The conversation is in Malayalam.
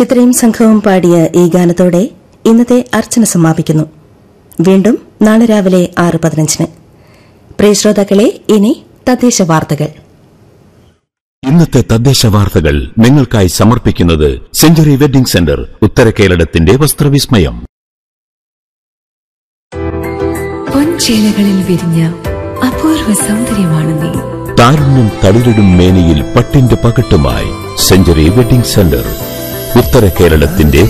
ചിത്രയും സംഘവും പാടിയ ഈ ഗാനത്തോടെ ഇന്നത്തെ അർച്ചന സമാപിക്കുന്നു വീണ്ടും നാളെ രാവിലെ ആറ് പതിനഞ്ചിന് പ്രിയ ശ്രോതാക്കളെ ഇനി തദ്ദേശ വാർത്തകൾ ഇന്നത്തെ തദ്ദേശ വാർത്തകൾ നിങ്ങൾക്കായി സമർപ്പിക്കുന്നത് സെഞ്ചുറി വെഡിംഗ് സെന്റർ ഉത്തരകേരളത്തിന്റെ വസ്ത്രവിസ്മയം പൊൻചേലകളിൽ വിരിഞ്ഞ അപൂർവ സൗന്ദര്യമാണ് നീ താരുണ്യം തളിരിടും മേനിയിൽ പട്ടിന്റെ പകട്ടുമായി സെഞ്ചുറി വെഡിംഗ് സെന്റർ ഉത്തരകേരളത്തിന്റെ